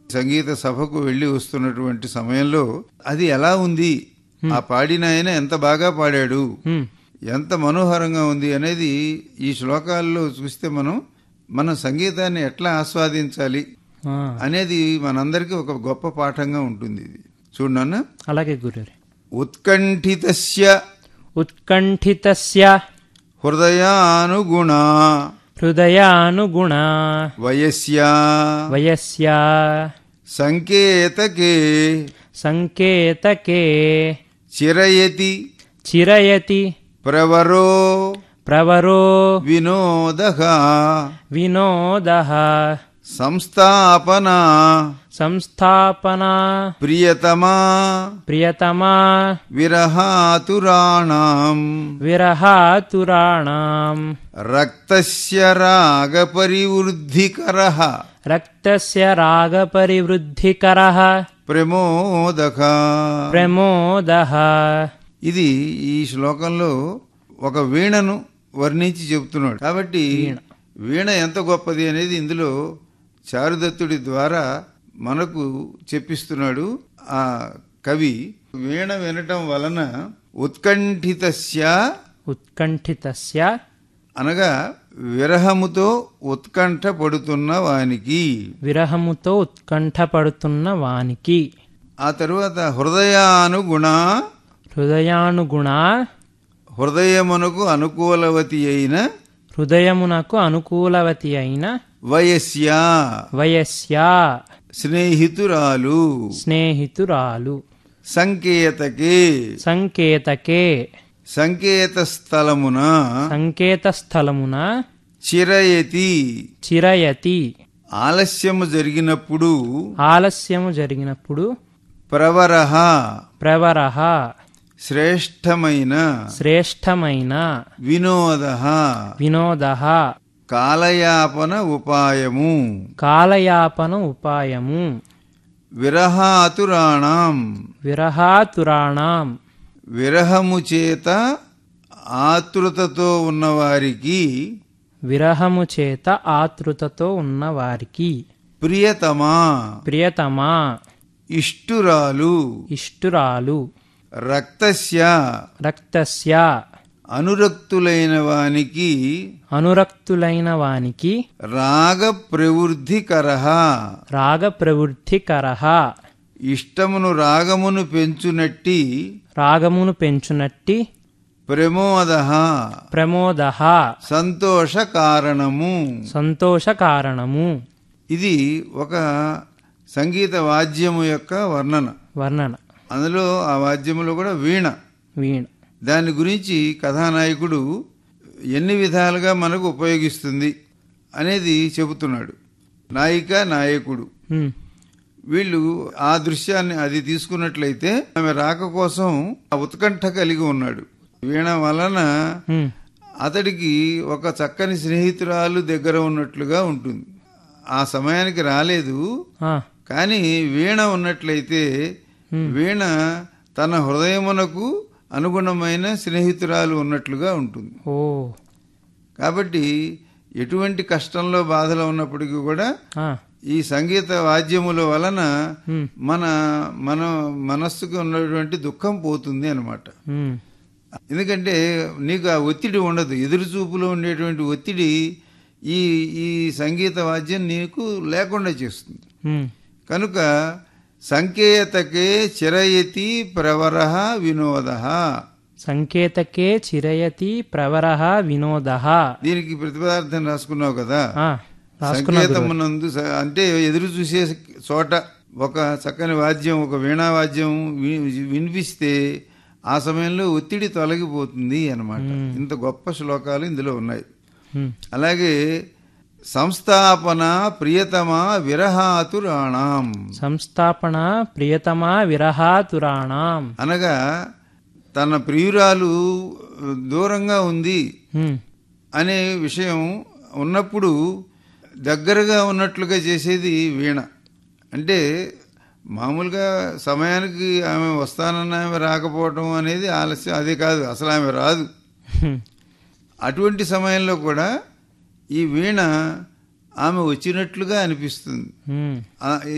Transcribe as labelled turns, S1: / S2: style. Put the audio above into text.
S1: సంగీత సభకు వెళ్ళి వస్తున్నటువంటి సమయంలో అది ఎలా ఉంది ఆ పాడిన ఆయన ఎంత బాగా పాడాడు
S2: హ్మ్.
S1: ఎంత మనోహరంగా ఉంది అనేది ఈ శ్లోకాల్లో చూస్తే మనం మన సంగీతాన్ని ఎట్లా ఆస్వాదించాలి
S2: ఆ,
S1: అనేది మనందరికీ ఒక గొప్ప పాఠంగా ఉంటుంది ఇది చూడన్న
S2: అలాగే గురురే
S1: ఉత్కంఠితస్య
S2: ఉత్కంఠితస్య
S1: హృదయానుగుణ
S2: హృదయానుగుణ
S1: వయస్యా
S2: వయస్య
S1: సంకేతకే
S2: సంకేతకే
S1: చిరయతి
S2: చిరయతి
S1: ప్రవరో
S2: ప్రవరో
S1: వినోద
S2: వినోద
S1: సంస్థాపన
S2: సంస్థాపన
S1: ప్రియతమా
S2: ప్రియతమా
S1: విరహాతురాణం
S2: విరహాతురాణం
S1: రక్తస్య రాగపరివృద్ధికర
S2: రక్తస్య రాగపరివృద్ధికరః
S1: ప్రమోదక
S2: ప్రమోదః
S1: ఇది ఈ శ్లోకంలో ఒక వీణను వర్ణించి చెబుతున్నాడు కాబట్టి వీణ ఎంత గొప్పది అనేది ఇందులో చారుదత్తుడి ద్వారా మనకు చెప్పిస్తున్నాడు ఆ కవి వీణ వినటం వలన ఉత్కంఠితస్య
S2: ఉత్కంఠితస్య
S1: అనగా విరహముతో ఉత్కంఠ పడుతున్న వానికి
S2: విరహముతో ఉత్కంఠపడుతున్న వానికి
S1: ఆ తరువాత హృదయానుగుణ
S2: హృదయానుగుణ
S1: హృదయమునకు అనుకూలవతి అయిన
S2: హృదయమునకు అనుకూలవతి అయిన
S1: వయస్యా
S2: వయస్యా
S1: స్నేహితురాలు
S2: స్నేహితురాలు
S1: సంకేతకే
S2: సంకేతకే
S1: సంకేత స్థలమున
S2: సంకేత స్థలమున
S1: చిరయతి
S2: చిరయతి
S1: ఆలస్యము జరిగినప్పుడు
S2: ఆలస్యము జరిగినప్పుడు
S1: ప్రవరహ
S2: ప్రవరః
S1: శ్రేష్టమైన
S2: శ్రేష్టమైన
S1: వినోద
S2: వినోద
S1: కాలయాపన ఉపాయము
S2: కాలయాపన ఉపాయము
S1: విరహాతురాణం
S2: విరహాతురాణం
S1: విరహము చేత ఆతృతతో ఉన్నవారికి
S2: విరహము చేత ఆతృతతో ఉన్నవారికి
S1: ప్రియతమా
S2: ప్రియతమా
S1: ఇష్టురాలు
S2: ఇష్టురాలు
S1: రక్తస్య
S2: రక్తస్య
S1: అనురక్తులైన వానికి
S2: అనురక్తులైన వానికి
S1: రాగ ప్రవృద్ధికర
S2: రాగ ప్రవృద్ధికరః
S1: ఇష్టమును రాగమును పెంచునట్టి
S2: రాగమును పెంచునట్టి
S1: ప్రమోద
S2: ప్రమోద
S1: సంతోష కారణము
S2: సంతోష కారణము
S1: ఇది ఒక సంగీత వాద్యము యొక్క వర్ణన
S2: వర్ణన
S1: అందులో ఆ వాద్యములో కూడా వీణ
S2: వీణ
S1: దాని గురించి కథానాయకుడు ఎన్ని విధాలుగా మనకు ఉపయోగిస్తుంది అనేది చెబుతున్నాడు నాయిక నాయకుడు
S2: ఉమ్,
S1: వీళ్ళు ఆ దృశ్యాన్ని అది తీసుకున్నట్లయితే ఆమె రాక కోసం ఆ ఉత్కంఠ కలిగి ఉన్నాడు వీణ వలన
S2: ఉమ్,
S1: అతడికి ఒక చక్కని స్నేహితురాలు దగ్గర ఉన్నట్లుగా ఉంటుంది ఆ సమయానికి రాలేదు
S2: ఆ,
S1: కానీ వీణ ఉన్నట్లయితే వీణ తన హృదయమునకు అనుగుణమైన స్నేహితురాలు ఉన్నట్లుగా ఉంటుంది
S2: ఓ
S1: కాబట్టి ఎటువంటి కష్టంలో బాధలో ఉన్నప్పటికీ కూడా
S2: ఆ,
S1: ఈ సంగీత వాద్యముల వలన
S2: ఉమ్,
S1: మన మన మనస్సుకు ఉన్నటువంటి దుఃఖం పోతుంది అనమాట
S2: ఉమ్,
S1: ఎందుకంటే నీకు ఆ ఒత్తిడి ఉండదు ఎదురు చూపులో ఉండేటువంటి ఒత్తిడి ఈ ఈ సంగీత వాద్యం నీకు లేకుండా చేస్తుంది
S2: ఉమ్,
S1: కనుక సంకేతకే చిరయతి ప్రవర వినోద
S2: సంకేతకే చిరయతి ప్రవరః వినోదః
S1: దీనికి ప్రతిపదార్థం రాసుకున్నావు కదా
S2: ఆ, రాసుకున్నా గురువు.
S1: సంకేతమునందు స- అంటే ఎదురు చూసే చోట ఒక చక్కని వాద్యం ఒక వీణా వాద్యం వి- వినిపిస్తే ఆ సమయంలో ఒత్తిడి తొలగిపోతుంది అన్నమాట ఇంత గొప్ప శ్లోకాలు ఇందులో ఉన్నాయి
S2: ఉమ్,
S1: అలాగే సంస్థాపన ప్రియతమ విరహాతురాణం
S2: సంస్థాపన ప్రియతమా విరహాతురాణం
S1: అనగా తన ప్రియురాలు దూరంగా ఉంది
S2: ఉమ్,
S1: అనే విషయం ఉన్నప్పుడు దగ్గరగా ఉన్నట్లుగా చేసేది వీణ అంటే మామూలుగా సమయానికి ఆమె వస్తానన్న ఆమె రాకపోవటం అనేది ఆలస్యం అదే కాదు అసలు ఆమె రాదు
S2: ఉమ్,
S1: అటువంటి సమయంలో కూడా ఈ వీణ ఆమె వచ్చినట్లుగా అనిపిస్తుంది
S2: ఉమ్.
S1: ఆ-